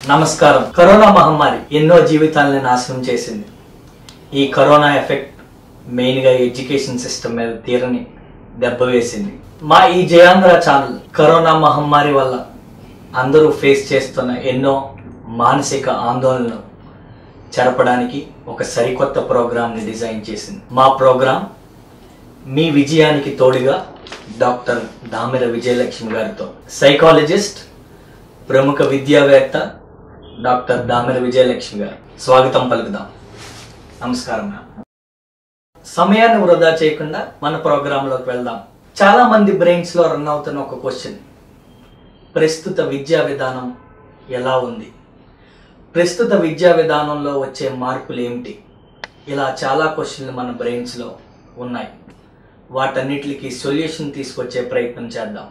నమస్కారం కరోనా మహమ్మారి ఎన్నో జీవితాలని నాశనం చేసింది ఈ కరోనా ఎఫెక్ట్ మెయిన్గా ఎడ్యుకేషన్ సిస్టమ్ మీద తీరని దెబ్బ వేసింది మా ఈ జయాంధ్ర ఛానల్ కరోనా మహమ్మారి వల్ల అందరూ ఫేస్ చేస్తున్న ఎన్నో మానసిక ఆందోళనలు జరపడానికి ఒక సరికొత్త ప్రోగ్రామ్ని డిజైన్ చేసింది మా ప్రోగ్రాం మీ విజయానికి తోడుగా డాక్టర్ దామెర విజయలక్ష్మి గారితో సైకాలజిస్ట్ ప్రముఖ విద్యావేత్త డాక్టర్ దామెర విజయలక్ష్మి గారు స్వాగతం పలుకుదాం నమస్కారం మ్యామ్ సమయాన్ని వృధా చేయకుండా మన ప్రోగ్రాంలోకి వెళ్దాం చాలా మంది బ్రెయిన్స్ లో రన్ అవుతున్న ఒక క్వశ్చన్ ప్రస్తుత విద్యా విధానం ఎలా ఉంది ప్రస్తుత విద్యా విధానంలో వచ్చే మార్పులు ఏమిటి ఇలా చాలా క్వశ్చన్లు మన బ్రెయిన్స్లో ఉన్నాయి వాటన్నిటికి సొల్యూషన్ తీసుకొచ్చే ప్రయత్నం చేద్దాం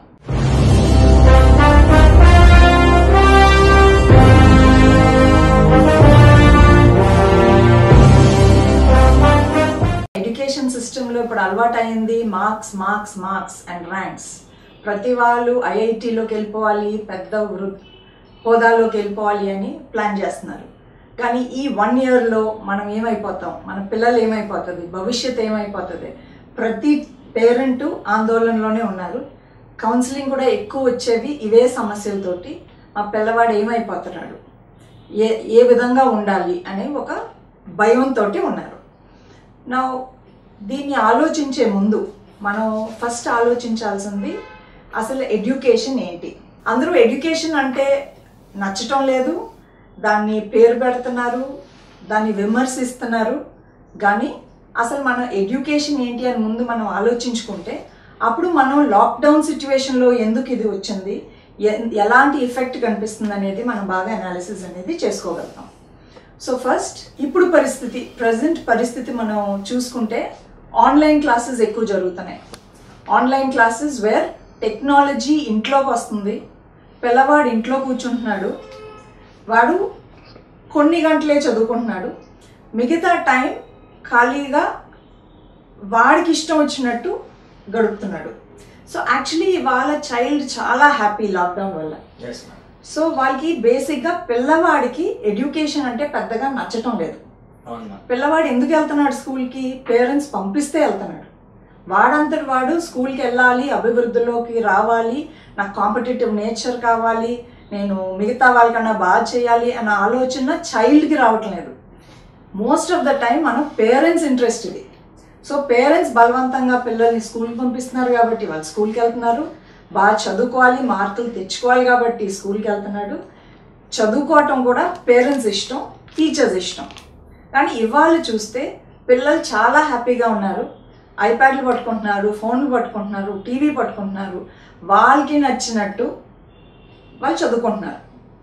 ఎడ్యుకేషన్ సిస్టంలో ఇప్పుడు అలవాటు అయింది marks marks marks and ranks ప్రతి వాళ్ళు ఐఐటిలోకి వెళ్ళిపోవాలి పెద్ద వృ- హోదాలోకి వెళ్ళిపోవాలి అని ప్లాన్ చేస్తున్నారు కానీ ఈ వన్ ఇయర్లో మనం ఏమైపోతాం మన పిల్లలు ఏమైపోతుంది భవిష్యత్ ఏమైపోతుంది ప్రతి పేరెంట్ ఆందోళనలోనే ఉన్నారు కౌన్సిలింగ్ కూడా ఎక్కువ వచ్చేవి ఇవే సమస్యలతోటి మా పిల్లవాడు ఏమైపోతున్నాడు ఏ ఏ విధంగా ఉండాలి అనే ఒక భయంతో ఉన్నారు నా దీన్ని ఆలోచించే ముందు మనం ఫస్ట్ ఆలోచించాల్సింది అసలు ఎడ్యుకేషన్ ఏంటి అందరూ ఎడ్యుకేషన్ అంటే నచ్చటం లేదు దాన్ని పేరు పెడుతున్నారు దాన్ని విమర్శిస్తున్నారు కానీ అసలు మన ఎడ్యుకేషన్ ఏంటి అని ముందు మనం ఆలోచించుకుంటే అప్పుడు మనం లాక్డౌన్ సిచ్యువేషన్లో ఎందుకు ఇది వచ్చింది ఎ- ఎలాంటి ఎఫెక్ట్ కనిపిస్తుంది అనేది మనం బాగా అనాలిసిస్ అనేది చేసుకోగలుగుతాం సో ఫస్ట్ ఇప్పుడు పరిస్థితి ప్రజెంట్ పరిస్థితి మనం చూసుకుంటే ఆన్లైన్ క్లాసెస్ ఎక్కువ జరుగుతున్నాయి ఆన్లైన్ క్లాసెస్ వేర్ టెక్నాలజీ ఇంట్లోకి వస్తుంది పిల్లవాడు ఇంట్లో కూర్చుంటున్నాడు వాడు కొన్ని గంటలే చదువుకుంటున్నాడు మిగతా టైం ఖాళీగా వాడికి ఇష్టం వచ్చినట్టు గడుపుతున్నాడు సో యాక్చువల్లీ వాళ్ళ చైల్డ్ చాలా హ్యాపీ లాక్డౌన్ వల్ల ఎస్ మ్యామ్ సో వాళ్ళకి బేసిక్గా పిల్లవాడికి ఎడ్యుకేషన్ అంటే పెద్దగా నచ్చటం లేదు అవును మ్యామ్ పిల్లవాడు ఎందుకు వెళ్తున్నాడు స్కూల్కి పేరెంట్స్ పంపిస్తే వెళ్తున్నాడు వాడంతటి వాడు స్కూల్కి వెళ్ళాలి అభివృద్ధిలోకి రావాలి నాకు కాంపిటేటివ్ నేచర్ కావాలి నేను మిగతా వాళ్ళకన్నా బాగా చేయాలి అన్న ఆలోచన చైల్డ్కి రావటం లేదు మోస్ట్ ఆఫ్ ద టైం మనం పేరెంట్స్ ఇంట్రెస్ట్ ఇది సో పేరెంట్స్ బలవంతంగా పిల్లల్ని స్కూల్కి పంపిస్తున్నారు కాబట్టి వాళ్ళు స్కూల్కి వెళ్తున్నారు బాగా చదువుకోవాలి మార్కులు తెచ్చుకోవాలి కాబట్టి స్కూల్కి వెళ్తున్నాడు చదువుకోవటం కూడా పేరెంట్స్ ఇష్టం టీచర్స్ ఇష్టం కానీ ఇవాళ చూస్తే పిల్లలు చాలా హ్యాపీగా ఉన్నారు ఐప్యాడ్లు పట్టుకుంటున్నారు ఫోన్లు పట్టుకుంటున్నారు టీవీ పట్టుకుంటున్నారు వాళ్ళకి నచ్చినట్టు వాళ్ళు చదువుకుంటున్నారు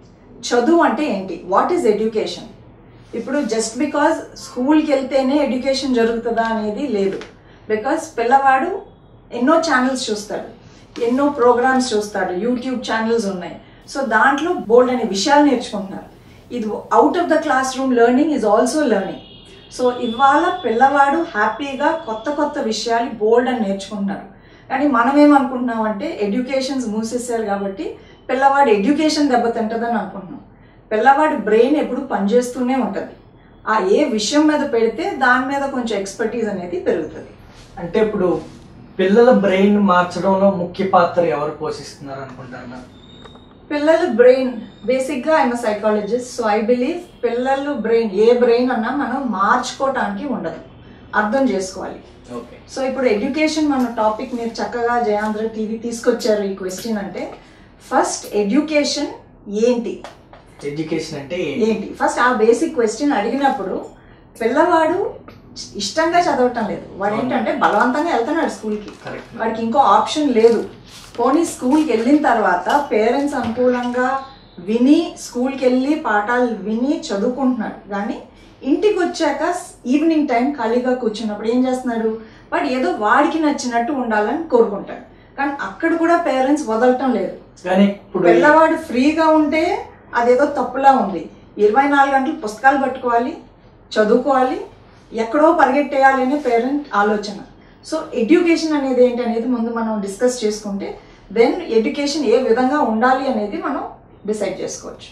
చదువు అంటే ఏంటి వాట్ ఈజ్ ఎడ్యుకేషన్ ఇప్పుడు జస్ట్ బికాజ్ స్కూల్కి వెళ్తేనే ఎడ్యుకేషన్ జరుగుతుందా అనేది లేదు బికాజ్ పిల్లవాడు ఎన్నో ఛానల్స్ చూస్తాడు ఎన్నో ప్రోగ్రామ్స్ చూస్తాడు యూట్యూబ్ ఛానల్స్ ఉన్నాయి సో దాంట్లో బోల్డ్ అనే విషయాలు నేర్చుకుంటున్నారు ఇది out of the classroom learning is also learning so ఇవాళ పిల్లవాడు హ్యాపీగా కొత్త కొత్త విషయాలు బోల్డ్ అని నేర్చుకుంటున్నారు కానీ మనం ఏమనుకుంటున్నాం అంటే ఎడ్యుకేషన్స్ మూసేసారు కాబట్టి పిల్లవాడి ఎడ్యుకేషన్ దెబ్బతింటదని అనుకుంటున్నాం పిల్లవాడి బ్రెయిన్ ఎప్పుడు పనిచేస్తూనే ఉంటుంది ఆ ఏ విషయం మీద పెడితే దాని మీద కొంచెం ఎక్స్పర్టీస్ అనేది పెరుగుతుంది అంటే ఇప్పుడు పిల్లల బ్రెయిన్ మార్చడంలో ముఖ్య పాత్ర ఎవరు పోషిస్తున్నారు అనుకుంటారు మ్యామ్ పిల్లల బ్రెయిన్ బేసిక్గా I'm psychologist so I believe పిల్లలు బ్రెయిన్ ఏ బ్రెయిన్ అన్నా మనం మార్చుకోవటానికి ఉండదు అర్థం చేసుకోవాలి ఓకే సో ఇప్పుడు ఎడ్యుకేషన్ మన టాపిక్ మీరు చక్కగా జయాంధ్ర టీవీ తీసుకొచ్చారు ఈ క్వశ్చన్ అంటే ఫస్ట్ ఎడ్యుకేషన్ ఏంటి ఎడ్యుకేషన్ అంటే ఏంటి? ఏంటి ఫస్ట్ ఆ బేసిక్ క్వశ్చన్ అడిగినప్పుడు పిల్లవాడు ఇష్టంగా చదవటం లేదు వాడు ఏంటంటే బలవంతంగా వెళ్తున్నాడు స్కూల్కి కరెక్ట్ మ్యామ్. వాడికి ఇంకో ఆప్షన్ లేదు పోనీ స్కూల్కి వెళ్ళిన తర్వాత పేరెంట్స్ అనుకూలంగా విని స్కూల్కి వెళ్ళి పాఠాలు విని చదువుకుంటున్నాడు కానీ ఇంటికి వచ్చాక ఈవినింగ్ టైం ఖాళీగా కూర్చున్నప్పుడు ఏం చేస్తున్నాడు వాడు ఏదో వాడికి నచ్చినట్టు ఉండాలని కోరుకుంటాడు కానీ అక్కడ కూడా పేరెంట్స్ వదలటం లేదు కానీ ఇప్పుడు పిల్లవాడు ఫ్రీగా ఉంటే అదేదో తప్పులా ఉంది ఇరవై నాలుగు గంటలు పుస్తకాలు పట్టుకోవాలి చదువుకోవాలి ఎక్కడో పరిగెట్టేయాలి అనే పేరెంట్ ఆలోచన సో ఎడ్యుకేషన్ అనేది ఏంటి అనేది ముందు మనం డిస్కస్ చేసుకుంటే దెన్ ఎడ్యుకేషన్ ఏ విధంగా ఉండాలి అనేది మనం డిసైడ్ చేసుకోవచ్చు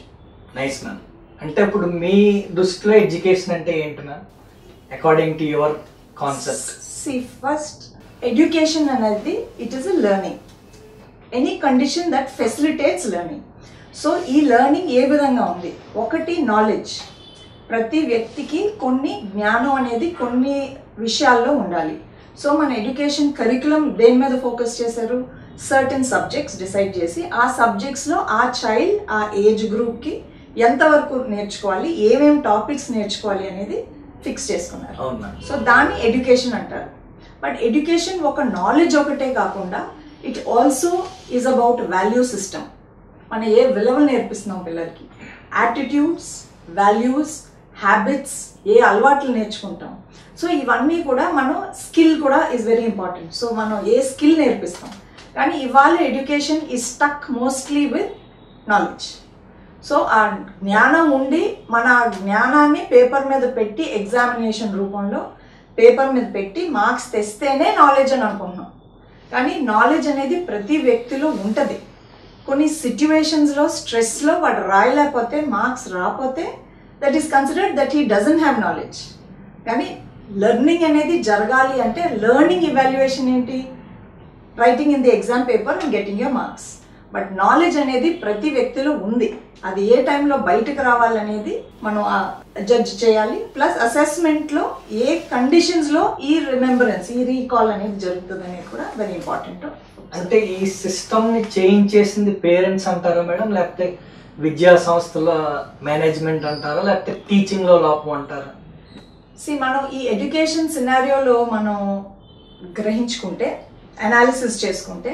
నైస్ మ్యామ్ అంటే ఇప్పుడు మీ దృష్టిలో ఎడ్యుకేషన్ అంటే ఏంటి ma'am according to your concept సి ఫస్ట్ ఎడ్యుకేషన్ అనేది it is a learning any condition that facilitates learning so ఈ లెర్నింగ్ ఏ విధంగా ఉంది ఒకటి నాలెడ్జ్ ప్రతి వ్యక్తికి కొన్ని జ్ఞానం అనేది కొన్ని విషయాల్లో ఉండాలి సో మన ఎడ్యుకేషన్ కరికులం దేని మీద ఫోకస్ చేశారు సర్టన్ సబ్జెక్ట్స్ డిసైడ్ చేసి ఆ సబ్జెక్ట్స్లో ఆ చైల్డ్ ఆ ఏజ్ గ్రూప్కి ఎంతవరకు నేర్చుకోవాలి ఏమేం టాపిక్స్ నేర్చుకోవాలి అనేది ఫిక్స్ చేసుకున్నారు అవును మ్యామ్ సో దాన్ని ఎడ్యుకేషన్ అంటారు బట్ ఎడ్యుకేషన్ ఒక నాలెడ్జ్ ఒకటే కాకుండా it also is about value system మనం ఏ విలువలు నేర్పిస్తున్నాం పిల్లలకి యాటిట్యూడ్స్ వాల్యూస్ హ్యాబిట్స్ ఏ అలవాట్లు నేర్చుకుంటాం సో ఇవన్నీ కూడా మనం స్కిల్ కూడా ఈజ్ వెరీ ఇంపార్టెంట్ సో మనం ఏ స్కిల్ నేర్పిస్తాం కానీ ఇవాళ ఎడ్యుకేషన్ ఈ stuck mostly with knowledge so ఆ జ్ఞానం ఉండి మన ఆ జ్ఞానాన్ని పేపర్ మీద పెట్టి ఎగ్జామినేషన్ రూపంలో పేపర్ మీద పెట్టి మార్క్స్ తెస్తేనే నాలెడ్జ్ అని అనుకుంటున్నాం కానీ నాలెడ్జ్ అనేది ప్రతి వ్యక్తిలో ఉంటుంది కొన్ని సిచ్యువేషన్స్లో స్ట్రెస్లో వాడు రాయలేకపోతే మార్క్స్ రాకపోతే that is considered that he doesn't have knowledge కానీ లెర్నింగ్ అనేది జరగాలి అంటే లెర్నింగ్ ఇవాల్యుయేషన్ ఏంటి writing in the exam paper and getting your marks but knowledge అనేది ప్రతి వ్యక్తిలో ఉంది అది ఏ టైంలో బయటకు రావాలనేది మనం జడ్జ్ చేయాలి ప్లస్ అసెస్మెంట్లో ఏ కండిషన్స్లో ఈ రిమెంబరెన్స్ ఈ రీకాల్ అనేది జరుగుతుంది అనేది కూడా వెరీ ఇంపార్టెంట్ అంటే ఈ సిస్టమ్ ని చేంజ్ చేసింది పేరెంట్స్ అంటారా మేడం లేకపోతే విద్యా సంస్థల మేనేజ్మెంట్ అంటారా లేకపోతే టీచింగ్ లో లోపం అంటారా సి మనం ఈ ఎడ్యుకేషన్ సినారియోలో మనం గ్రహించుకుంటే అనాలిసిస్ చేసుకుంటే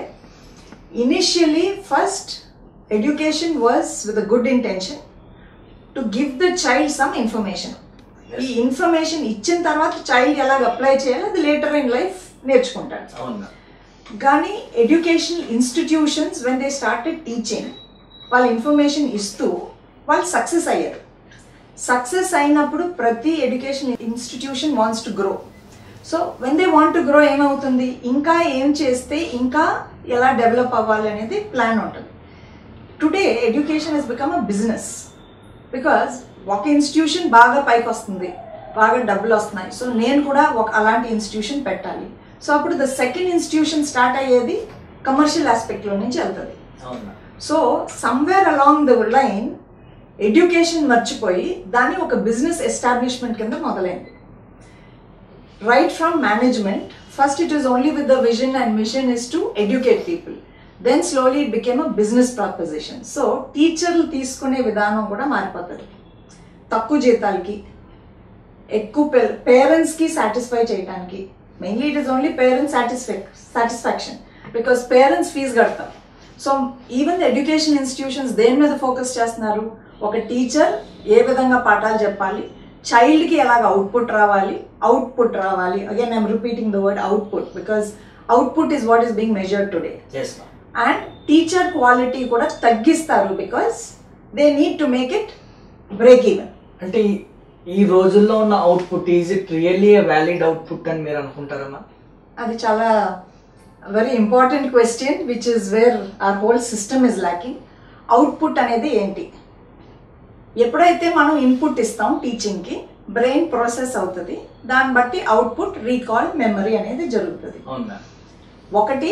initially first education was with a good intention to give the child some information ఈ ఇన్ఫర్మేషన్ ఇచ్చిన తర్వాత చైల్డ్ ఎలాగ అప్లై చేయాలో అది లేటర్ ఇన్ లైఫ్ నేర్చుకుంటాడు అవును మ్యామ్ కానీ educational institutions when they started teaching వాళ్ళ ఇన్ఫర్మేషన్ ఇస్తూ వాళ్ళు సక్సెస్ అయ్యారు సక్సెస్ అయినప్పుడు ప్రతి education institution wants to grow so when they want to grow ఏమవుతుంది ఇంకా ఏం చేస్తే ఇంకా ఎలా డెవలప్ అవ్వాలి అనేది ప్లాన్ ఉంటుంది today education has become a business because ఒక ఇన్స్టిట్యూషన్ బాగా పైకి వస్తుంది బాగా డబ్బులు వస్తున్నాయి సో నేను కూడా ఒక అలాంటి ఇన్స్టిట్యూషన్ పెట్టాలి సో అప్పుడు ద సెకండ్ ఇన్స్టిట్యూషన్ స్టార్ట్ అయ్యేది కమర్షియల్ ఆస్పెక్ట్లో నుంచి వెళ్తుంది అవును ma'am so somewhere along the line education మర్చిపోయి దాన్ని ఒక బిజినెస్ ఎస్టాబ్లిష్మెంట్ కింద మొదలైంది right from management first it is only with the vision and mission is to educate people then slowly it became a business proposition so టీచర్లు తీసుకునే విధానం కూడా మారిపోతుంది తక్కువ జీతాలకి ఎక్కువ పేరెంట్స్కి సాటిస్ఫై చేయడానికి mainly it is only parents satisfy satisfaction because parents fee కడతాం సో ఈవెన్ ఎడ్యుకేషన్ ఇన్స్టిట్యూషన్స్ దేని మీద ఫోకస్ చేస్తున్నారు ఒక టీచర్ ఏ విధంగా పాఠాలు చెప్పాలి చైల్డ్కి ఎలాగ అవుట్పుట్ రావాలి అవుట్పుట్ రావాలి again I'm repeating the word output because output is what is being measured today yes ma'am and teacher quality కూడా తగ్గిస్తారు because they need to make it break even అంటే ఈ- ఈ రోజుల్లో ఉన్న output is it really valid output అని మీరు అనుకుంటారా మ్యామ్ అది చాలా very important question which is where are whole system is lacking output అనేది ఏంటి ఎప్పుడైతే మనం ఇన్పుట్ ఇస్తాం టీచింగ్కి బ్రెయిన్ ప్రాసెస్ అవుతుంది దాన్ని బట్టి అవుట్పుట్ రీకాల్ మెమరీ అనేది జరుగుతుంది అవును మ్యామ్ ఒకటి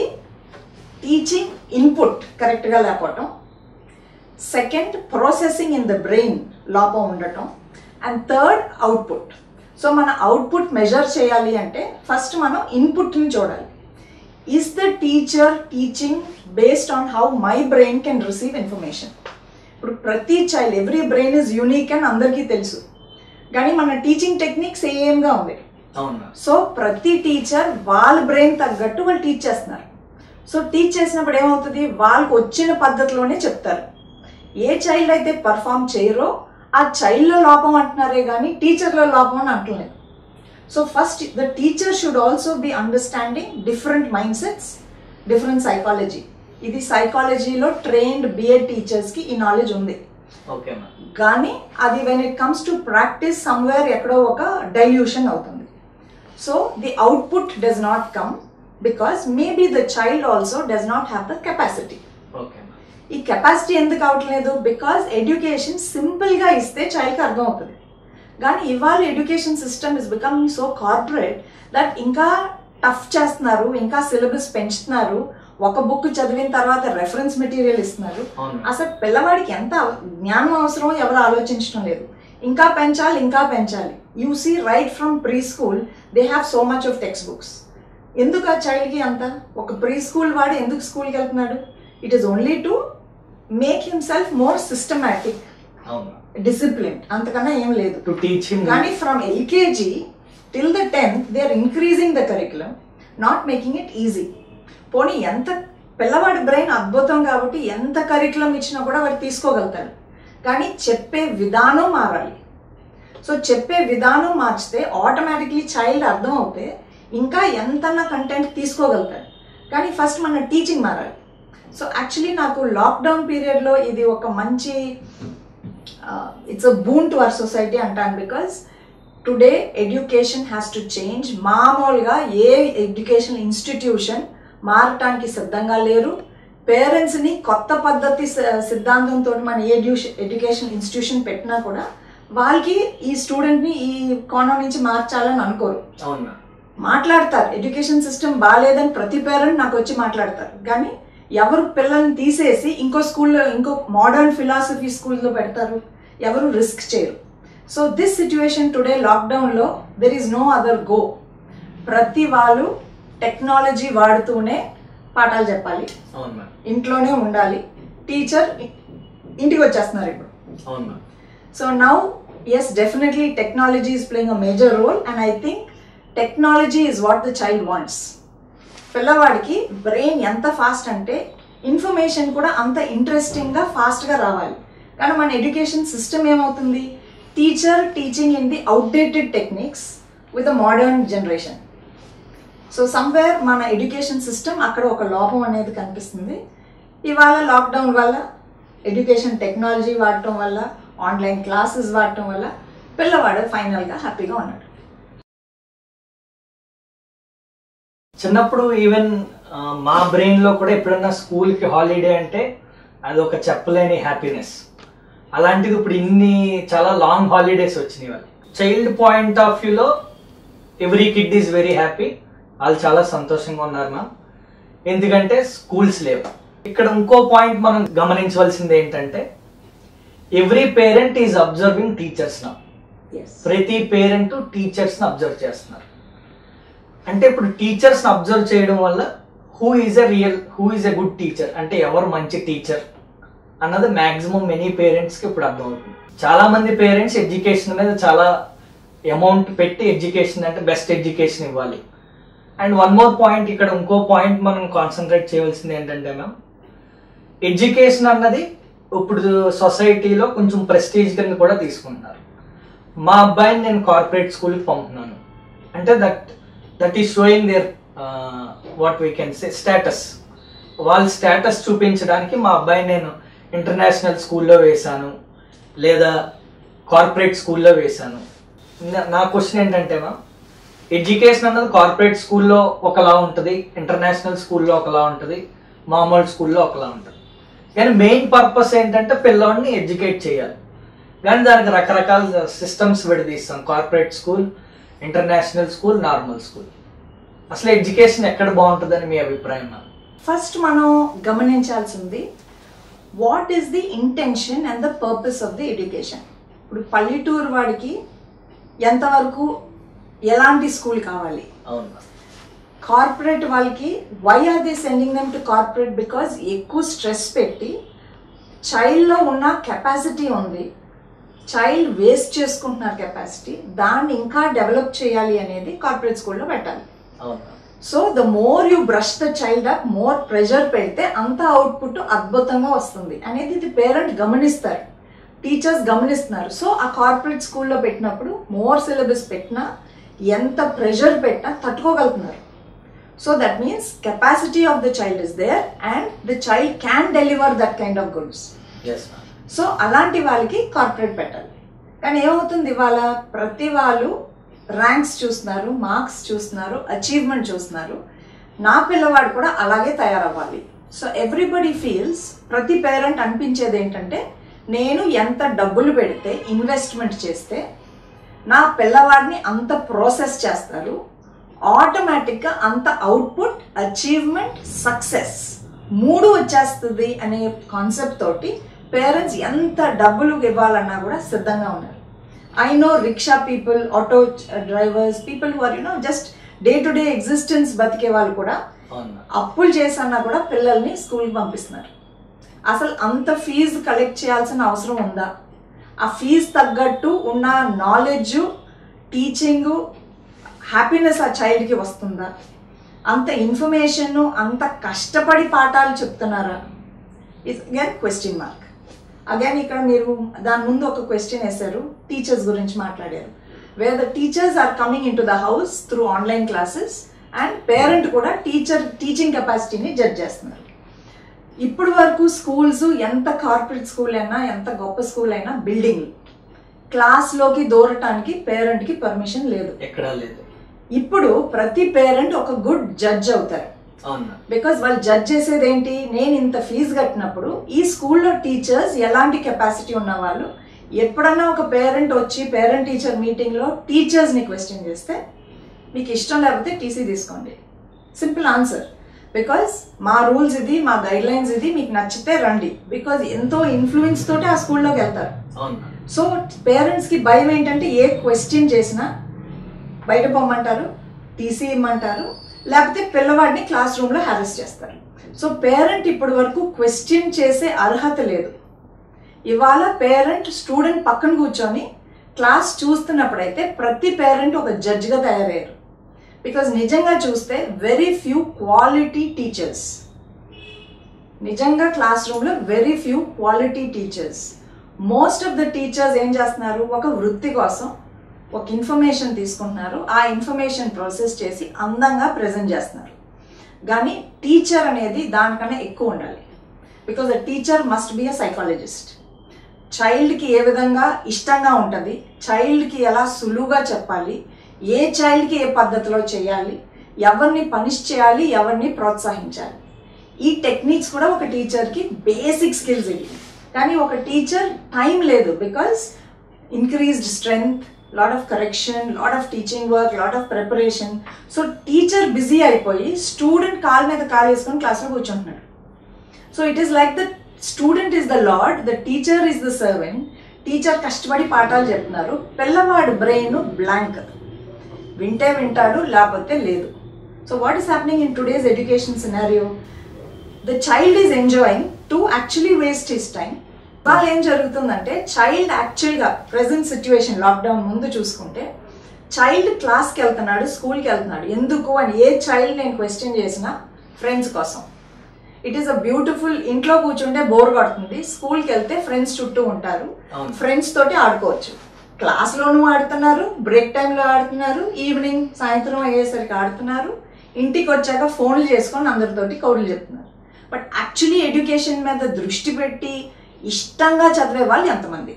టీచింగ్ ఇన్పుట్ కరెక్ట్గా లేకపోవటం second processing in the brain లోపం ఉండటం అండ్ థర్డ్ అవుట్పుట్ సో మన అవుట్పుట్ మెజర్ చేయాలి అంటే ఫస్ట్ మనం ఇన్పుట్ని చూడాలి is the teacher teaching based on how my brain can receive information ఇప్పుడు ప్రతి child every brain is unique అని అందరికీ తెలుసు కానీ మన టీచింగ్ టెక్నిక్ సేమ్గా ఉంది అవును మ్యామ్ సో ప్రతి టీచర్ వాళ్ళ బ్రెయిన్ తగ్గట్టు వాళ్ళు టీచ్ చేస్తున్నారు సో టీచ్ చేసినప్పుడు ఏమవుతుంది వాళ్ళకి వచ్చిన పద్ధతిలోనే చెప్తారు ఏ చైల్డ్ అయితే పర్ఫామ్ చేయరో ఆ చైల్డ్లో లోపం అంటున్నారే కానీ టీచర్లో లోపం అని అంటలేదు so first the teacher should also be understanding different mind sets different psychology ఇది సైకాలజీలో ట్రైన్డ్ బిఎడ్ టీచర్స్కి ఈ నాలెడ్జ్ ఉంది ఓకే మ్యామ్ కానీ అది when it comes to practice somewhere ఎక్కడో ఒక డైల్యూషన్ అవుతుంది so the output does not come because maybe the child also does not have the capacity okay ma'am ఈ కెపాసిటీ ఎందుకు అవట్లేదు బికాజ్ ఎడ్యుకేషన్ సింపుల్గా ఇస్తే చైల్డ్కి అర్థం అవుతుంది కానీ ఇవాళ education system is becoming so corporate that ఇంకా టఫ్ చేస్తున్నారు ఇంకా సిలబస్ పెంచుతున్నారు ఒక బుక్ చదివిన తర్వాత రెఫరెన్స్ మెటీరియల్ ఇస్తున్నారు అవును అసలు పిల్లవాడికి ఎంత జ్ఞానం అవసరమో ఎవరు ఆలోచించడం లేదు ఇంకా పెంచాలి ఇంకా పెంచాలి you see right from preschool they have so much of textbooks ఎందుకు ఆ చైల్డ్కి అంత ఒక ప్రీ స్కూల్ వాడు ఎందుకు స్కూల్కి వెళ్తున్నాడు it is only to make himself more systematic అవును డిసిప్లిన్ అంతకన్నా ఏం లేదు టు టీచ్ హిమ్ కానీ from LKG till the tenth they are increasing the curriculum not making it easy పోనీ ఎంత పిల్లవాడి బ్రెయిన్ అద్భుతం కాబట్టి ఎంత కరికులం ఇచ్చినా కూడా వాడు తీసుకోగలుగుతాడు కానీ చెప్పే విధానం మారాలి సో చెప్పే విధానం మార్చితే ఆటోమేటిక్లీ చైల్డ్ అర్థం అవుతే ఇంకా ఎంతన్నా కంటెంట్ తీసుకోగలుగుతాడు కానీ ఫస్ట్ మన టీచింగ్ మారాలి సో యాక్చువల్లీ నాకు లాక్డౌన్ పీరియడ్లో ఇది ఒక మంచి it's a boon to our society అంటాను because today education has to change మామూలుగా ఏ ఎడ్యుకేషన్ ఇన్స్టిట్యూషన్ మారటానికి సిద్ధంగా లేరు పేరెంట్స్ని కొత్త పద్ధతి స- సిద్ధాంతంతో మన ఎడ్యుషన్ ఎడ్యుకేషన్ ఇన్స్టిట్యూషన్ పెట్టినా కూడా వాళ్ళకి ఈ స్టూడెంట్ని ఈ కోణం నుంచి మార్చాలని అనుకోరు అవును మ్యామ్ మాట్లాడతారు ఎడ్యుకేషన్ సిస్టమ్ బాగాలేదని ప్రతి పేరెంట్ నాకు వచ్చి మాట్లాడతారు కానీ ఎవరు పిల్లల్ని తీసేసి ఇంకో స్కూల్లో ఇంకో మోడర్న్ ఫిలాసఫీ స్కూల్లో పెడతారు ఎవరు రిస్క్ చేయరు సో దిస్ సిచ్యువేషన్ టుడే లాక్డౌన్లో there is no other go ప్రతి వాళ్ళు టెక్నాలజీ వాడుతూనే పాఠాలు చెప్పాలి అవును మ్యామ్ ఇంట్లోనే ఉండాలి టీచర్ ఇంటికి వచ్చేస్తున్నారు ఇప్పుడు అవును ma'am So now, yes, definitely technology is playing a major role, and I think technology is what the child wants. పిల్లవాడికి బ్రెయిన్ ఎంత ఫాస్ట్ అంటే ఇన్ఫర్మేషన్ కూడా అంత ఇంట్రెస్టింగ్గా ఫాస్ట్గా రావాలి కానీ మన ఎడ్యుకేషన్ సిస్టమ్ ఏమవుతుంది teacher teaching in the outdated techniques with a modern generation so somewhere మన ఎడ్యుకేషన్ సిస్టమ్ అక్కడ ఒక లోపం అనేది కనిపిస్తుంది ఇవాళ లాక్డౌన్ వల్ల ఎడ్యుకేషన్ టెక్నాలజీ వాడటం వల్ల ఆన్లైన్ క్లాసెస్ వాడటం వల్ల పిల్లవాడు ఫైనల్గా హ్యాపీగా ఉన్నాడు చిన్నప్పుడు ఈవెన్ మా బ్రెయిన్ లో కూడా ఎప్పుడన్నా స్కూల్ కి హాలిడే అంటే అది ఒక చెప్పలేని హ్యాపీనెస్ అలాంటిది ఇప్పుడు ఇన్ని చాలా లాంగ్ హాలిడేస్ వచ్చినాయి వాళ్ళు చైల్డ్ పాయింట్ ఆఫ్ వ్యూలో every kid is very happy వాళ్ళు చాలా సంతోషంగా ఉన్నారు మ్యామ్ ఎందుకంటే స్కూల్స్ లేవు ఇక్కడ ఇంకో పాయింట్ మనం గమనించవలసింది ఏంటంటే every parent is observing teachers నా ఎస్ ప్రతి పేరెంట్ టీచర్స్ని అబ్జర్వ్ చేస్తున్నారు అంటే ఇప్పుడు టీచర్స్ని అబ్జర్వ్ చేయడం వల్ల who is a real who is a good teacher అంటే ఎవరు మంచి టీచర్ అన్నది మ్యాక్సిమం మెనీ పేరెంట్స్కి ఇప్పుడు అర్థమవుతుంది చాలా మంది పేరెంట్స్ ఎడ్యుకేషన్ మీద చాలా అమౌంట్ పెట్టి ఎడ్యుకేషన్ అంటే బెస్ట్ ఎడ్యుకేషన్ ఇవ్వాలి అండ్ వన్ మోర్ పాయింట్ ఇక్కడ ఇంకో పాయింట్ మనం కాన్సన్ట్రేట్ చేయవలసింది ఏంటంటే మ్యామ్ ఎడ్యుకేషన్ అన్నది ఇప్పుడు సొసైటీలో కొంచెం ప్రెస్టీజ్ కింద కూడా తీసుకుంటున్నారు మా అబ్బాయిని నేను కార్పొరేట్ స్కూల్కి పంపుతున్నాను అంటే that that is showing there what we can say status వాళ్ళ స్టేటస్ చూపించడానికి మా అబ్బాయిని నేను ఇంటర్నేషనల్ స్కూల్లో వేశాను లేదా కార్పొరేట్ స్కూల్లో వేశాను నా- నా క్వశ్చన్ ఏంటంటే మా ఎడ్యుకేషన్ అన్నది కార్పొరేట్ స్కూల్లో ఒకలా ఉంటుంది ఇంటర్నేషనల్ స్కూల్లో ఒకలా ఉంటుంది మామూలు స్కూల్లో ఒకలా ఉంటుంది కానీ మెయిన్ పర్పస్ ఏంటంటే పిల్లోడిని ఎడ్యుకేట్ చేయాలి కానీ దానికి రకరకాల సిస్టమ్స్ విడదీస్తాం corporate school international school normal school అసలు ఎడ్యుకేషన్ ఎక్కడ బాగుంటుందని మీ అభిప్రాయం మ్యామ్ ఫస్ట్ మనం గమనించాల్సింది what is the intention and the purpose of the education ఇప్పుడు పల్లెటూరు వాడికి ఎంతవరకు ఎలాంటి స్కూల్ కావాలి అవును మ్యామ్ కార్పొరేట్ వాళ్ళకి why are they sending them to corporate because ఎక్కువ స్ట్రెస్ పెట్టి చైల్డ్లో ఉన్న కెపాసిటీ ఉంది చైల్డ్ వేస్ట్ చేసుకుంటున్నారు కెపాసిటీ దాన్ని ఇంకా డెవలప్ చేయాలి అనేది కార్పొరేట్ స్కూల్లో పెట్టాలి అవును ma'am so the more you brush the child up more pressure పెడితే అంత అవుట్పుట్ అద్భుతంగా వస్తుంది అనేది ఇది పేరెంట్ గమనిస్తారు టీచర్స్ గమనిస్తున్నారు సో ఆ కార్పొరేట్ స్కూల్లో పెట్టినప్పుడు మోర్ సిలబస్ పెట్టినా ఎంత ప్రెషర్ పెట్టినా తట్టుకోగలుగుతున్నారు so that means capacity of the child is there and the child can deliver that kind of goods yes ma'am so అలాంటి వాళ్ళకి కార్పొరేట్ పెట్టాలి కానీ ఏమవుతుంది ఇవాళ ప్రతి వాళ్ళు ర్యాంక్స్ చూస్తున్నారు మార్క్స్ చూస్తున్నారు అచీవ్మెంట్ చూస్తున్నారు నా పిల్లవాడు కూడా అలాగే తయారవ్వాలి సో ఎవ్రీబడి ఫీల్స్ ప్రతి పేరెంట్ అనిపించేది ఏంటంటే నేను ఎంత డబ్బులు పెడితే ఇన్వెస్ట్మెంట్ చేస్తే నా పిల్లవాడిని అంత ప్రాసెస్ చేస్తారు ఆటోమేటిక్గా అంత అవుట్పుట్ అచీవ్మెంట్ సక్సెస్ మూడు వచ్చేస్తుంది అనే కాన్సెప్ట్ తోటి పేరెంట్స్ ఎంత డబ్బులు ఇవ్వాలన్నా కూడా సిద్ధంగా ఉన్నారు I know rickshaw people auto drivers people who are you know just day to day existence బతికే వాళ్ళు కూడా అవును అప్పులు చేసన్నా కూడా పిల్లల్ని స్కూల్కి పంపిస్తున్నారు అసలు అంత ఫీజు కలెక్ట్ చేయాల్సిన అవసరం ఉందా ఆ ఫీజు తగ్గట్టు ఉన్న నాలెడ్జ్ టీచింగ్ హ్యాపీనెస్ ఆ చైల్డ్కి వస్తుందా అంత ఇన్ఫర్మేషన్ అంత కష్టపడి పాఠాలు చెప్తున్నారా it's again question mark again ఇక్కడ మీరు దాని ముందు ఒక క్వశ్చన్ వేశారు టీచర్స్ గురించి మాట్లాడారు where the teachers are coming into the house through online classes and parent కూడా టీచర్ టీచింగ్ కెపాసిటీని జడ్జ్ చేస్తున్నారు ఇప్పుడు వరకు స్కూల్స్ ఎంత కార్పొరేట్ స్కూల్ అయినా ఎంత గొప్ప స్కూల్ అయినా బిల్డింగ్ క్లాస్లోకి దూరటానికి పేరెంట్కి పర్మిషన్ లేదు ఎక్కడా లేదు ఇప్పుడు ప్రతి పేరెంట్ ఒక గుడ్ జడ్జ్ అవుతారు అవును బికాస్ వాళ్ళు జడ్జ్ చేసేది ఏంటి నేను ఇంత ఫీజు కట్టినప్పుడు ఈ స్కూల్లో టీచర్స్ ఎలాంటి కెపాసిటీ ఉన్న వాళ్ళు ఎప్పుడన్నా ఒక పేరెంట్ వచ్చి పేరెంట్ టీచర్ మీటింగ్లో టీచర్స్ని క్వశ్చన్ చేస్తే మీకు ఇష్టం లేకపోతే టీసీ తీసుకోండి సింపుల్ ఆన్సర్ బికాస్ మా రూల్స్ ఇది మా గైడ్ లైన్స్ ఇది మీకు నచ్చితే రండి బికాజ్ ఎంతో ఇన్ఫ్లుయెన్స్ తోటి ఆ స్కూల్లోకి వెళ్తారు అవును సో పేరెంట్స్కి భయం ఏంటంటే ఏ క్వశ్చన్ చేసినా బయట పొమ్మంటారు టీసీ ఇమ్మంటారు లేకపోతే పిల్లవాడిని క్లాస్ రూమ్లో హ్యారెస్ చేస్తారు సో పేరెంట్ ఇప్పటి వరకు క్వశ్చన్ చేసే అర్హత లేదు ఇవాళ పేరెంట్ స్టూడెంట్ పక్కన కూర్చొని క్లాస్ చూస్తున్నప్పుడైతే ప్రతి పేరెంట్ ఒక జడ్జిగా తయారయ్యారు బికాజ్ నిజంగా చూస్తే వెరీ ఫ్యూ క్వాలిటీ టీచర్స్ నిజంగా క్లాస్ రూమ్లో very few quality teachers most of the teachers ఏం చేస్తున్నారు ఒక వృత్తి కోసం ఒక ఇన్ఫర్మేషన్ తీసుకుంటున్నారు ఆ ఇన్ఫర్మేషన్ ప్రాసెస్ చేసి అందంగా ప్రజెంట్ చేస్తున్నారు కానీ టీచర్ అనేది దానికన్నా ఎక్కువ ఉండాలి because the teacher must be a psychologist చైల్డ్కి ఏ విధంగా ఇష్టంగా ఉంటుంది చైల్డ్కి ఎలా సులువుగా చెప్పాలి ఏ చైల్డ్కి ఏ పద్ధతిలో చేయాలి ఎవరిని పనిష్ చేయాలి ఎవరిని ప్రోత్సహించాలి ఈ టెక్నిక్స్ కూడా ఒక టీచర్కి బేసిక్ స్కిల్స్ ఇవి కానీ ఒక టీచర్ టైం లేదు because increased strength lot of correction lot of teaching work lot of preparation so teacher busy అయిపోయి స్టూడెంట్ కాల్ మీద కాల్ వేసుకొని క్లాస్లో కూర్చుంటున్నాడు so it is like the student is the lord the teacher is the servant teacher కష్టపడి పాఠాలు చెప్తున్నారు పిల్లవాడు బ్రెయిన్ బ్లాంక్ వింటే వింటాడు లేకపోతే లేదు so what is happening in today's education scenario the child is enjoying to actually waste his time వాళ్ళు ఏం జరుగుతుందంటే చైల్డ్ యాక్చువల్గా ప్రజెంట్ సిచ్యువేషన్ లాక్డౌన్ ముందు చూసుకుంటే చైల్డ్ క్లాస్కి వెళ్తున్నాడు స్కూల్కి వెళ్తున్నాడు ఎందుకు అని ఏ చైల్డ్ నేను క్వశ్చన్ చేసినా ఫ్రెండ్స్ కోసం ఇట్ ఈస్ అ బ్యూటిఫుల్ ఇంట్లో కూర్చుంటే బోర్ కొడుతుంది స్కూల్కి వెళ్తే ఫ్రెండ్స్ చుట్టూ ఉంటారు అవును. ఫ్రెండ్స్ తోటి ఆడుకోవచ్చు క్లాస్లోనూ ఆడుతున్నారు బ్రేక్ టైంలో ఆడుతున్నారు ఈవినింగ్ సాయంత్రం అయ్యేసరికి ఆడుతున్నారు ఇంటికి వచ్చాక ఫోన్లు చేసుకొని అందరితోటి కౌడులు చెప్తున్నారు బట్ యాక్చువల్లీ ఎడ్యుకేషన్ మీద దృష్టి పెట్టి ఇష్టంగా చదివే వాళ్ళు ఎంతమంది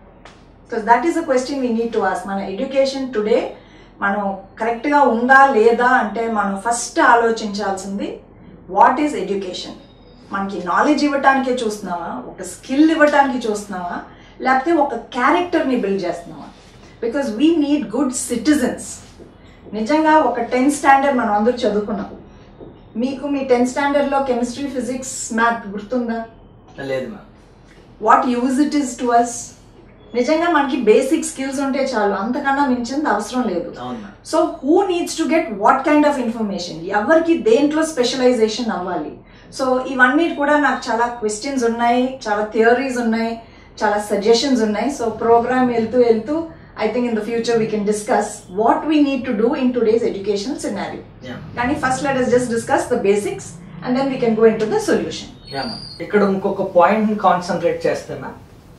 so that is a question we need to ask మన ఎడ్యుకేషన్ టుడే మనం కరెక్ట్గా ఉందా లేదా అంటే మనం ఫస్ట్ ఆలోచించాల్సింది వాట్ ఈస్ ఎడ్యుకేషన్ మనకి నాలెడ్జ్ ఇవ్వటానికే చూస్తున్నావా ఒక స్కిల్ ఇవ్వటానికి చూస్తున్నావా లేకపోతే ఒక క్యారెక్టర్ని బిల్డ్ చేస్తున్నావా because we need good citizens నిజంగా ఒక టెన్త్ స్టాండర్డ్ మనం అందరూ చదువుకున్నాం మీకు మీ టెన్త్ స్టాండర్డ్లో కెమిస్ట్రీ ఫిజిక్స్ మ్యాథ్ గుర్తుందా లేదు ma'am what use it is to us నిజంగా మనకి బేసిక్ స్కిల్స్ ఉంటే చాలు అంతకన్నా మించింది అవసరం లేదు అవును ma'am so who needs to get what kind of information ఎవరికి దేంట్లో స్పెషలైజేషన్ అవ్వాలి సో ఇవన్నీ కూడా నాకు చాలా క్వశ్చన్స్ ఉన్నాయి చాలా థియరీస్ ఉన్నాయి చాలా సజెషన్స్ ఉన్నాయి సో ప్రోగ్రామ్ వెళ్తూ వెళ్తూ I think in the future we can discuss what we need to do in today's education scenario yeah కానీ first let us just discuss the basics and then we can go into the solution yeah ma'am ఇక్కడ ఇంకొక point concentrate చేస్తే ma'am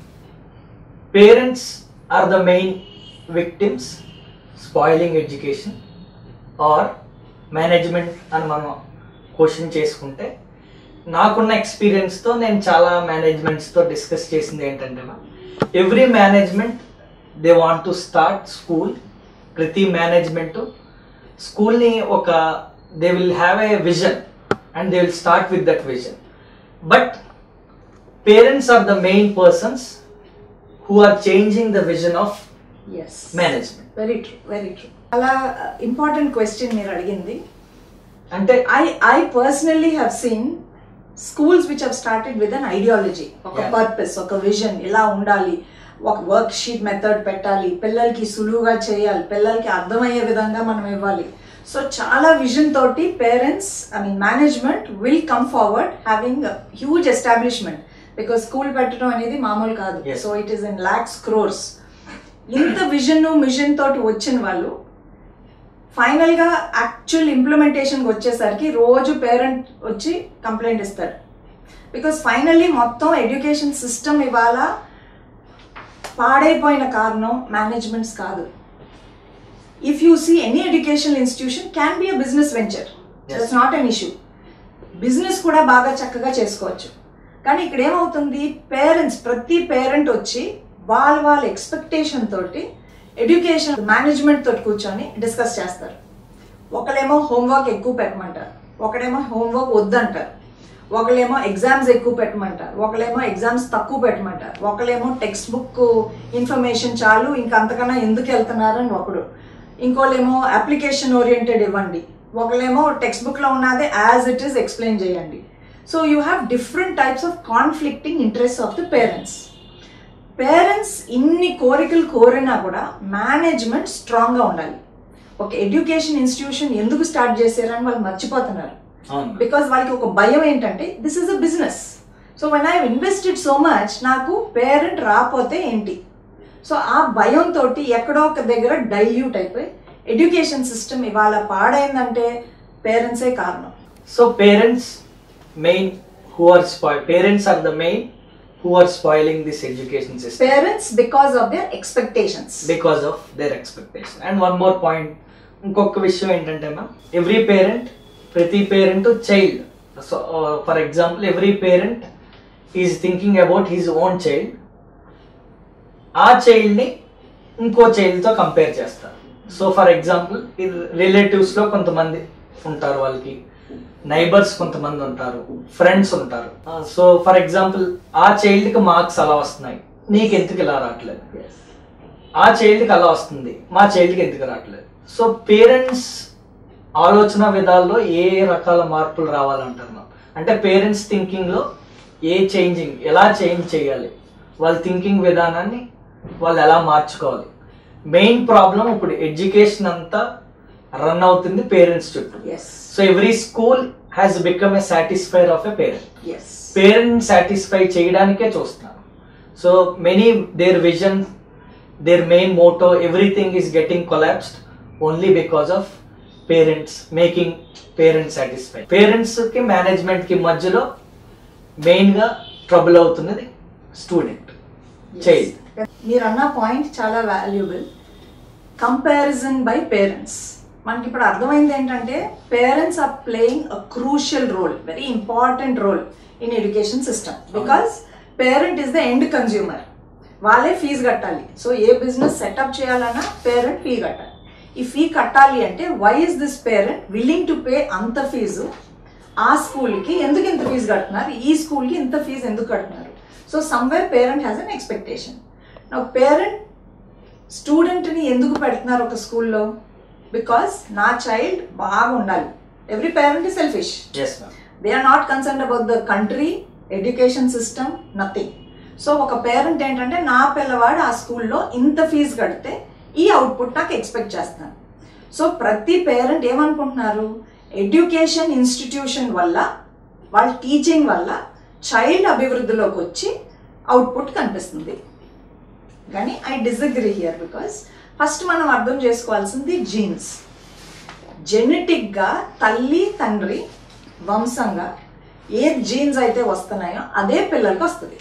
parents are the main victims spoiling education or management అని మనం question చేసుకుంటే నాకున్న ఎక్స్పీరియన్స్తో నేను చాలా మేనేజ్మెంట్స్తో డిస్కస్ చేసింది ఏంటంటే ma'am every management they want to start school ప్రతి మేనేజ్మెంట్ స్కూల్ని ఒక they will have a vision and they will start with that vision but parents are the main persons who are changing the vision of ఎస్ management very true very true అలా important question మీరు అడిగింది అంటే I I personally have seen schools which have started with an ideology ఒక Yeah. Purpose ఒక vision ఇలా ఉండాలి ఒక వర్క్ షీట్ మెథడ్ పెట్టాలి పిల్లలకి సులువుగా చేయాలి పిల్లలకి అర్థమయ్యే విధంగా మనం ఇవ్వాలి సో చాలా విజన్ తోటి parents I mean management will come forward having huge establishment because school పెట్టడం అనేది మామూలు కాదు Yes. So it is in lakhs crores ఇంత విజన్ మిషన్ తోటి వచ్చిన వాళ్ళు ఫైనల్ గా యాక్చువల్ ఇంప్లిమెంటేషన్ వచ్చేసరికి రోజు పేరెంట్ వచ్చి కంప్లైంట్ ఇస్తాడు బికాస్ ఫైనల్లీ మొత్తం ఎడ్యుకేషన్ సిస్టమ్ ఇవాళ పాడైపోయిన కారణం మేనేజ్మెంట్స్ కాదు if you see any educational institution can be a business venture Yes. That's not an issue business కూడా బాగా చక్కగా చేసుకోవచ్చు కానీ ఇక్కడ ఏమవుతుంది పేరెంట్స్ ప్రతి పేరెంట్ వచ్చి వాళ్ళ వాళ్ళ ఎక్స్పెక్టేషన్ తోటి ఎడ్యుకేషన్ మేనేజ్మెంట్ తోటి కూర్చొని డిస్కస్ చేస్తారు ఒకళ్ళేమో హోంవర్క్ ఎక్కువ పెట్టమంటారు ఒకడేమో హోంవర్క్ వద్దంటారు ఒకళ్ళేమో ఎగ్జామ్స్ ఎక్కువ పెట్టమంటారు ఒకళ్ళేమో ఎగ్జామ్స్ తక్కువ పెట్టమంటారు ఒకళ్ళేమో టెక్స్ట్ బుక్ ఇన్ఫర్మేషన్ చాలు ఇంకా అంతకన్నా ఎందుకు వెళ్తున్నారని ఒకడు ఇంకోళ్ళేమో అప్లికేషన్ ఓరియంటెడ్ ఇవ్వండి ఒకళ్ళేమో టెక్స్ట్ బుక్లో ఉన్నదే యాజ్ ఇట్ ఈస్ ఎక్స్ప్లెయిన్ చేయండి so you have different types of conflicting interest of the parents parents ఇన్ని కోరికలు కోరినా కూడా మేనేజ్మెంట్ స్ట్రాంగ్గా ఉండాలి ఒక ఎడ్యుకేషన్ ఇన్స్టిట్యూషన్ ఎందుకు స్టార్ట్ చేశారని వాళ్ళు మర్చిపోతున్నారు అవును బికాస్ వాళ్ళకి ఒక భయం ఏంటంటే this is a business so one I invested so much నాకు పేరెంట్ రాపోతే ఏంటి సో ఆ భయంతో ఎక్కడో ఒక దగ్గర డైల్యూట్ అయిపోయి ఎడ్యుకేషన్ సిస్టమ్ ఇవాళ పాడైందంటే పేరెంట్సే కారణం so parents main who are spoil parents are the main who are spoiling this education system parents because of their expectations because of their expectation and one more point ఇంకొక విషయం ఏంటంటే ma'am every parent ప్రతి parent child so for example every parent is thinking about his own child ఆ చైల్డ్ని ఇంకో చైల్డ్తో compare చేస్తారు so for example రిలేటివ్స్లో కొంతమంది ఉంటారు వాళ్ళకి నైబర్స్ కొంతమంది ఉంటారు ఫ్రెండ్స్ ఉంటారు సో ఫర్ ఎగ్జాంపుల్ ఆ చైల్డ్కి మార్క్స్ అలా వస్తున్నాయి నీకు ఎందుకు ఇలా రావట్లేదు ఆ చైల్డ్కి అలా వస్తుంది మా చైల్డ్కి ఎందుకు రావట్లేదు సో పేరెంట్స్ ఆలోచన విధాల్లో ఏ రకాల మార్పులు రావాలంటారు మనం అంటే పేరెంట్స్ థింకింగ్లో ఏ చేంజింగ్ ఎలా చేంజ్ చేయాలి వాళ్ళ థింకింగ్ విధానాన్ని వాళ్ళు ఎలా మార్చుకోవాలి మెయిన్ ప్రాబ్లం ఇప్పుడు ఎడ్యుకేషన్ అంతా రన్ అవుతుంది పేరెంట్స్ చుట్టూ yes so every school has become a satisfier of a parent yes parent satisfy చేయడానికే చూస్తున్నారు so many their vision their main motto everything is getting collapsed only because of parents making parents satisfy parents కి management కి మధ్యలో main గా trouble అవుతున్నది student child మీరు అన్న point చాలా వాల్యుబుల్ కంపారిజన్ బై పేరెంట్స్ మనకి ఇప్పుడు అర్థమైంది ఏంటంటే parents are playing a crucial role very important role in education system because parent is the end consumer వాళ్ళే ఫీజు కట్టాలి సో ఏ బిజినెస్ సెటప్ చేయాలన్నా పేరెంట్ ఫీ కట్టాలి ఈ ఫీ కట్టాలి అంటే why is this parent willing to pay అంత fees ఆ స్కూల్కి ఎందుకు ఇంత ఫీజు కడుతున్నారు ఈ స్కూల్కి ఇంత ఫీజు ఎందుకు కడుతున్నారు so somewhere parent has an expectation నా పేరెంట్ స్టూడెంట్ని ఎందుకు పెడుతున్నారు ఒక స్కూల్లో బికాస్ నా చైల్డ్ బాగా ఉండాలి every parent is selfish yes ma'am they are not concern about the country education system nothing so ఒక పేరెంట్ ఏంటంటే నా పిల్లవాడు ఆ స్కూల్లో ఇంత ఫీజు కడితే ఈ అవుట్పుట్ నాకు ఎక్స్పెక్ట్ చేస్తాను సో ప్రతి పేరెంట్ ఏమనుకుంటున్నారు ఎడ్యుకేషన్ ఇన్స్టిట్యూషన్ వల్ల వాళ్ళ టీచింగ్ వల్ల చైల్డ్ అభివృద్ధిలోకి వచ్చి అవుట్పుట్ కనిపిస్తుంది కానీ I disagree here because first మనం అర్థం చేసుకోవాల్సింది జీన్స్ జెనెటిక్గా తల్లి తండ్రి వంశంగా ఏ జీన్స్ అయితే వస్తున్నాయో అదే పిల్లలకి వస్తుంది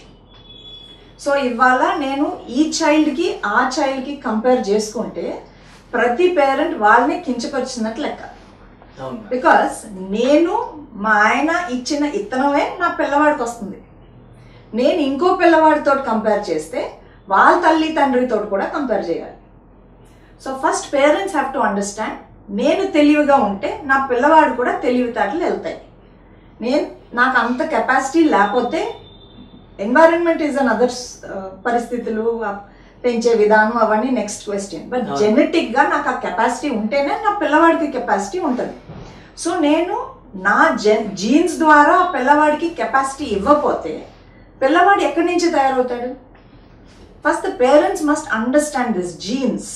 సో ఇవాళ నేను ఈ చైల్డ్కి ఆ చైల్డ్కి కంపేర్ చేసుకుంటే ప్రతి పేరెంట్ వాళ్ళని కించపరిచినట్టు లెక్క అవును బికాస్ నేను మా ఆయన ఇచ్చిన ఇత్తనమే నా పిల్లవాడికి వస్తుంది నేను ఇంకో పిల్లవాడితో కంపేర్ చేస్తే వాళ్ళ తల్లి తండ్రితో కూడా కంపేర్ చేయాలి so first parents have to understand నేను తెలివిగా ఉంటే నా పిల్లవాడు కూడా తెలివితేటలు వెళ్తాయి నేను నాకు అంత కెపాసిటీ లేకపోతే ఎన్వైరన్మెంట్ ఈజ్ అన్ అదర్స్ పరిస్థితులు ఆ పెంచే విధానం అవన్నీ నెక్స్ట్ క్వశ్చన్ బట్ అవును. జెనెటిక్ గా నాకు ఆ కెపాసిటీ ఉంటేనే నా పిల్లవాడికి కెపాసిటీ ఉంటుంది సో నేను నా జెన్ జీన్స్ ద్వారా ఆ పిల్లవాడికి కెపాసిటీ ఇవ్వకపోతే పిల్లవాడు ఎక్కడి నుంచి తయారవుతాడు first the parents must understand this genes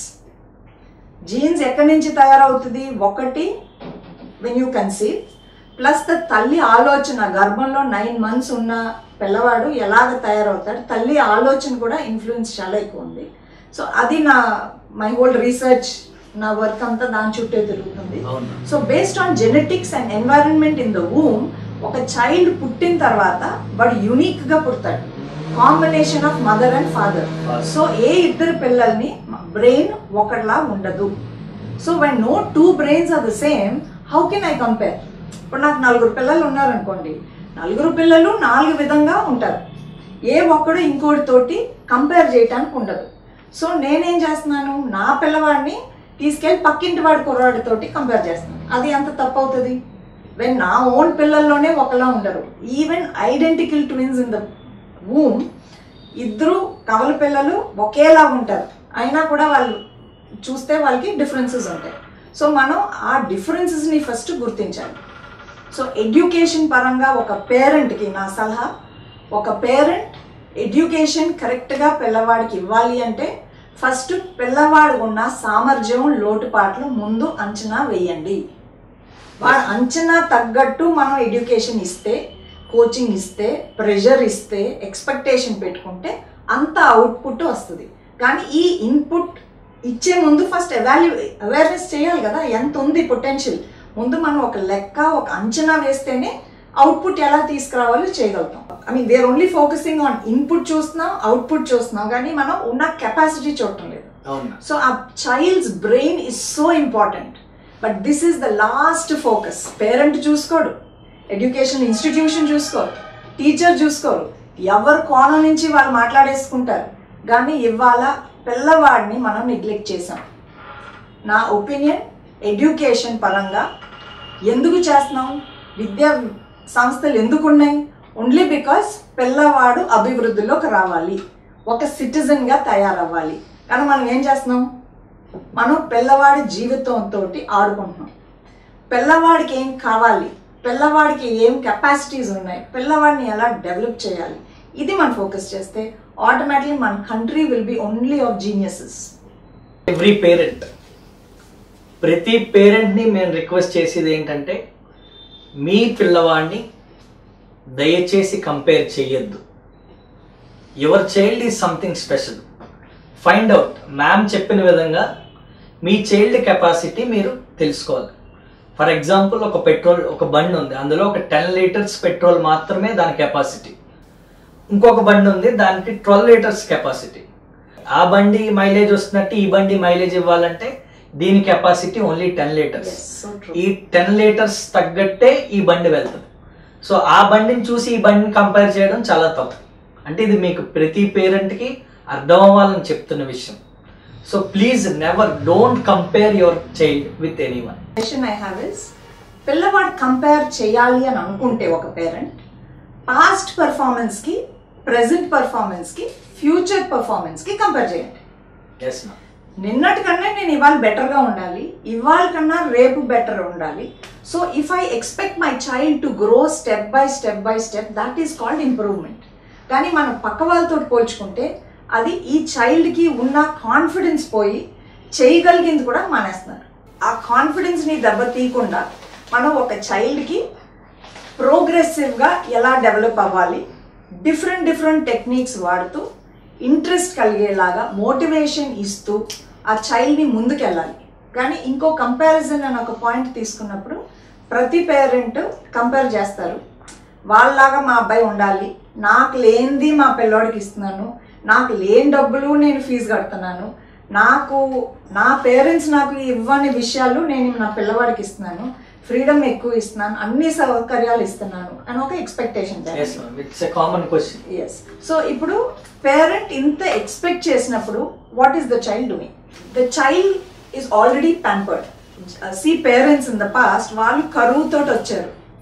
genes ఎక్కడి నుంచి తయారవుతుంది ఒకటి when you conceive plus the తల్లి ఆలోచన గర్భంలో నైన్ మంత్స్ ఉన్న పిల్లవాడు ఎలాగ తయారవుతాడు తల్లి ఆలోచన కూడా ఇన్ఫ్లుయెన్స్ చాలా ఎక్కువ ఉంది సో అది నా మై హోల్ రీసెర్చ్ నా వర్క్ అంతా దాని చుట్టే తిరుగుతుంది అవును so based on genetics and environment in the womb ఒక చైల్డ్ పుట్టిన తర్వాత వాడు యునిక్ గా పుడతాడు combination of mother and father so ఏ ఇద్దరు పిల్లల్ని బ్రెయిన్ ఒకటిలా ఉండదు so when no two brains are the same how can I compare ఇప్పుడు నాకు నలుగురు పిల్లలు ఉన్నారనుకోండి నలుగురు పిల్లలు నాలుగు విధంగా ఉంటారు ఏ ఒక్కడు ఇంకోటితోటి కంపేర్ చేయటానికి ఉండదు సో నేనేం చేస్తున్నాను నా పిల్లవాడిని తీసుకెళ్ళి పక్కింటి వాడి కుర్రాడితోటి కంపేర్ చేస్తున్నాను అది ఎంత తప్పు అవుతుంది వెన్ నా ఓన్ పిల్లల్లోనే ఒకలా ఉండరు even identical twins in the womb ఇద్దరు కవల పిల్లలు ఒకేలా ఉంటారు అయినా కూడా వాళ్ళు చూస్తే వాళ్ళకి డిఫరెన్సెస్ ఉంటాయి సో మనం ఆ డిఫరెన్సెస్ని ఫస్ట్ గుర్తించాలి సో ఎడ్యుకేషన్ పరంగా ఒక పేరెంట్కి నా సలహా ఒక పేరెంట్ ఎడ్యుకేషన్ కరెక్ట్గా పిల్లవాడికి ఇవ్వాలి అంటే ఫస్ట్ పిల్లవాడు ఉన్న సామర్థ్యం లోటుపాట్లు ముందు అంచనా వేయండి వాడు అంచనా తగ్గట్టు మనం ఎడ్యుకేషన్ ఇస్తే కోచింగ్ ఇస్తే ప్రెషర్ ఇస్తే ఎక్స్పెక్టేషన్ పెట్టుకుంటే అంత అవుట్పుట్ వస్తుంది కానీ ఈ ఇన్పుట్ ఇచ్చే ముందు ఫస్ట్ ఎవాల్యూ అవేర్నెస్ చేయాలి కదా ఎంత ఉంది పొటెన్షియల్ ముందు మనం ఒక లెక్క ఒక అంచనా వేస్తేనే అవుట్పుట్ ఎలా తీసుకురావాలో చేయగలుగుతాం I mean we're only focusing on input చూస్తున్నాం అవుట్పుట్ చూస్తున్నాం కానీ మనం ఉన్న కెపాసిటీ చూడటం లేదు అవును సో ఆ child's brain is so important but this is the last focus parent చూసుకోడు ఎడ్యుకేషన్ ఇన్స్టిట్యూషన్ చూసుకోరు టీచర్ చూసుకోరు ఎవరు కోణం నుంచి వాళ్ళు మాట్లాడేసుకుంటారు కానీ ఇవాళ పిల్లవాడిని మనం నెగ్లెక్ట్ చేసాం నా ఒపీనియన్ ఎడ్యుకేషన్ పరంగా ఎందుకు చేస్తున్నాం విద్యా సంస్థలు ఎందుకు ఉన్నాయి ఓన్లీ బికాస్ పిల్లవాడు అభివృద్ధిలోకి రావాలి ఒక సిటిజన్గా తయారవ్వాలి కానీ మనం ఏం చేస్తున్నాం మనం పిల్లవాడి జీవితంతో ఆడుకుంటున్నాం పిల్లవాడికి ఏం కావాలి పిల్లవాడికి ఏం కెపాసిటీస్ ఉన్నాయి పిల్లవాడిని ఎలా డెవలప్ చేయాలి ఇది మనం ఫోకస్ చేస్తే ఆటోమేటిక్లీ మన country will be only of geniuses every parent ప్రతి పేరెంట్ని మేము రిక్వెస్ట్ చేసేది ఏంటంటే మీ పిల్లవాడిని దయచేసి కంపేర్ చేయొద్దు your child is something special find out ma'am చెప్పిన విధంగా మీ చైల్డ్ కెపాసిటీ మీరు తెలుసుకోవాలి ఫర్ ఎగ్జాంపుల్ ఒక పెట్రోల్ ఒక బండి ఉంది అందులో ఒక టెన్ లీటర్స్ పెట్రోల్ మాత్రమే దాని కెపాసిటీ ఇంకొక బండి ఉంది దానికి ట్వెల్వ్ లీటర్స్ కెపాసిటీ ఆ బండి మైలేజ్ వస్తున్నట్టు ఈ బండి మైలేజ్ ఇవ్వాలంటే దీని capacity only ten litres so true ఈ టెన్ లీటర్స్ తగ్గట్టే ఈ బండి వెళ్తుంది సో ఆ బండిని చూసి ఈ బండిని కంపేర్ చేయడం చాలా తప్పు అంటే ఇది మీకు ప్రతి పేరెంట్కి అర్థం అవ్వాలని చెప్తున్న విషయం so please never don't compare your child with anyone question I have is పిల్లవాడు కంపేర్ చేయాలి అని అనుకుంటే ఒక పేరెంట్ పాస్ట్ పర్ఫార్మెన్స్కి ప్రజెంట్ పర్ఫార్మెన్స్కి ఫ్యూచర్ పర్ఫార్మెన్స్కి కంపేర్ చేయండి ఎస్ మ్యామ్ నిన్నటి కన్నా నేను ఇవాళ బెటర్గా ఉండాలి ఇవాళ కన్నా రేపు బెటర్ ఉండాలి so if I expect my child to grow step by step by step that is called improvement కానీ మనం పక్క వాళ్ళతో పోల్చుకుంటే అది ఈ చైల్డ్కి ఉన్న కాన్ఫిడెన్స్ పోయి చేయగలిగింది కూడా మానేస్తున్నారు ఆ కాన్ఫిడెన్స్ని దెబ్బతీయకుండా మనం ఒక చైల్డ్కి ప్రోగ్రెసివ్గా ఎలా డెవలప్ అవ్వాలి డిఫరెంట్ డిఫరెంట్ టెక్నిక్స్ వాడుతూ ఇంట్రెస్ట్ కలిగేలాగా మోటివేషన్ ఇస్తూ ఆ చైల్డ్ని ముందుకెళ్ళాలి కానీ ఇంకో కంపారిజన్ అని ఒక పాయింట్ తీసుకున్నప్పుడు ప్రతి పేరెంట్ కంపేర్ చేస్తారు వాళ్ళలాగా మా అబ్బాయి ఉండాలి నాకు లేనిది మా పిల్లోడికి ఇస్తున్నాను నాకు లేని డబ్బులు నేను ఫీజు కడుతున్నాను నాకు నా పేరెంట్స్ నాకు ఇవ్వని విషయాలు నేను నా పిల్లవాడికి ఇస్తున్నాను ఫ్రీడమ్ ఎక్కువ ఇస్తున్నాను అన్ని సౌకర్యాలు ఇస్తున్నాను అని ఒక expectation yes ma'am it's a common question yes so ఇప్పుడు పేరెంట్ ఇంత ఎక్స్పెక్ట్ చేసినప్పుడు what is the child doing the child is already pampered see parents in the past వాళ్ళు కరువుతో వచ్చారు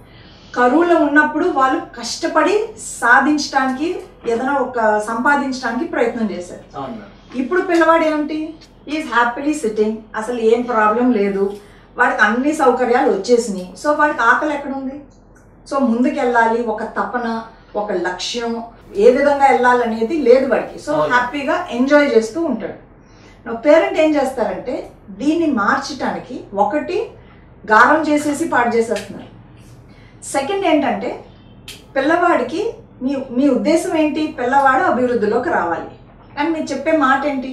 కరువులో ఉన్నప్పుడు వాళ్ళు కష్టపడి సాధించడానికి ఏదైనా ఒక సంపాదించడానికి ప్రయత్నం చేశారు అవును మేడం ఇప్పుడు పిల్లవాడు ఏమిటి ఈజ్ హ్యాపీలీ సిట్టింగ్ అసలు ఏం ప్రాబ్లం లేదు వాడికి అన్ని సౌకర్యాలు వచ్చేసినాయి సో వాడికి ఆకలి ఎక్కడుంది సో ముందుకు వెళ్ళాలి ఒక తపన ఒక లక్ష్యం ఏ విధంగా వెళ్ళాలనేది లేదు వాడికి సో అవును. హ్యాపీగా ఎంజాయ్ చేస్తూ ఉంటాడు పేరెంట్ ఏం చేస్తారంటే దీన్ని మార్చడానికి ఒకటి గారం చేసేసి పాడు చేసేస్తున్నారు సెకండ్ ఏంటంటే పిల్లవాడికి మీ మీ ఉద్దేశం ఏంటి పిల్లవాడు అభివృద్ధిలోకి రావాలి కానీ మీరు చెప్పే మాట ఏంటి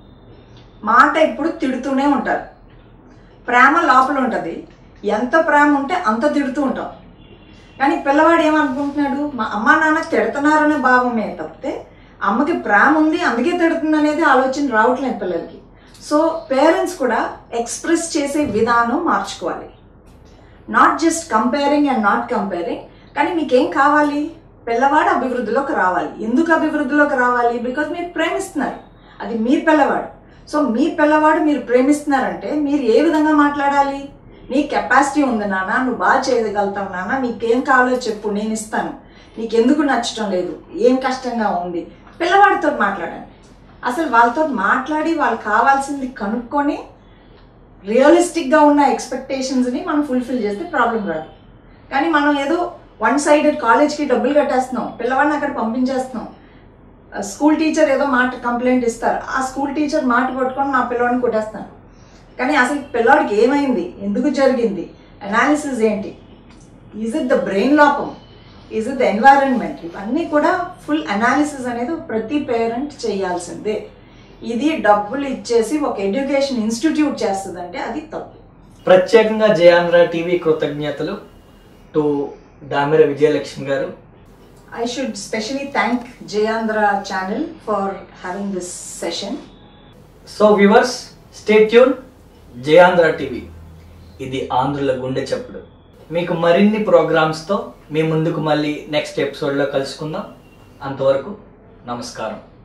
మాట ఇప్పుడు తిడుతూనే ఉంటారు ప్రేమ లోపల ఉంటుంది ఎంత ప్రేమ ఉంటే అంత తిడుతూ ఉంటాం కానీ పిల్లవాడు ఏమనుకుంటున్నాడు మా అమ్మ నాన్న తిడుతున్నారనే భావమే తప్పితే అమ్మకి ప్రేమ ఉంది అందుకే తిడుతుంది అనేది ఆలోచన రావట్లేదు పిల్లలకి సో పేరెంట్స్ కూడా ఎక్స్ప్రెస్ చేసే విధానం మార్చుకోవాలి not just comparing and not comparing కానీ మీకేం కావాలి పిల్లవాడు అభివృద్ధిలోకి రావాలి ఎందుకు అభివృద్ధిలోకి రావాలి బికాజ్ మీరు ప్రేమిస్తున్నారు అది మీ పిల్లవాడు సో మీ పిల్లవాడు మీరు ప్రేమిస్తున్నారంటే మీరు ఏ విధంగా మాట్లాడాలి నీ కెపాసిటీ ఉంది నాన్న నువ్వు బాగా చేయగలుగుతావు నాన్న నీకేం కావాలో చెప్పు నేను ఇస్తాను నీకెందుకు నచ్చటం లేదు ఏం కష్టంగా ఉంది పిల్లవాడితో మాట్లాడండి అసలు వాళ్ళతో మాట్లాడి వాళ్ళు కావాల్సింది కనుక్కొని రియలిస్టిక్గా ఉన్న ఎక్స్పెక్టేషన్స్ని మనం ఫుల్ఫిల్ చేస్తే ప్రాబ్లం రాదు కానీ మనం ఏదో వన్ సైడెడ్ కాలేజ్కి డబ్బులు కట్టేస్తున్నాం పిల్లవాడిని అక్కడ పంపించేస్తున్నాం స్కూల్ టీచర్ ఏదో మాట కంప్లైంట్ ఇస్తారు ఆ స్కూల్ టీచర్ మాట పట్టుకొని మా పిల్లవాడిని కొట్టేస్తాను కానీ అసలు పిల్లవాడికి ఏమైంది ఎందుకు జరిగింది అనాలిసిస్ ఏంటి ఈజ్ ఇట్ ద బ్రెయిన్ లోపం ఈజ్ ఇట్ ద ఎన్వైరన్మెంట్ ఇవన్నీ కూడా ఫుల్ అనాలిసిస్ అనేది ప్రతి పేరెంట్ చేయాల్సిందే ఇది డబ్బులు ఇచ్చేసి ఒక ఎడ్యుకేషన్ ఇన్స్టిట్యూట్ చేస్తుందంటే అది తప్పు ప్రత్యేకంగా జయాంధ్ర టీవీ కృతజ్ఞతలు to Damira Vijayalakshmi garu I should specially thank Jayandhra channel for having this session so viewers stay tune Jayandhra TV ఇది ఆంధ్రుల గుండె చప్పుడు మీకు మరిన్ని ప్రోగ్రామ్స్తో మీ ముందుకు మళ్ళీ నెక్స్ట్ ఎపిసోడ్లో కలుసుకుందాం అంతవరకు నమస్కారం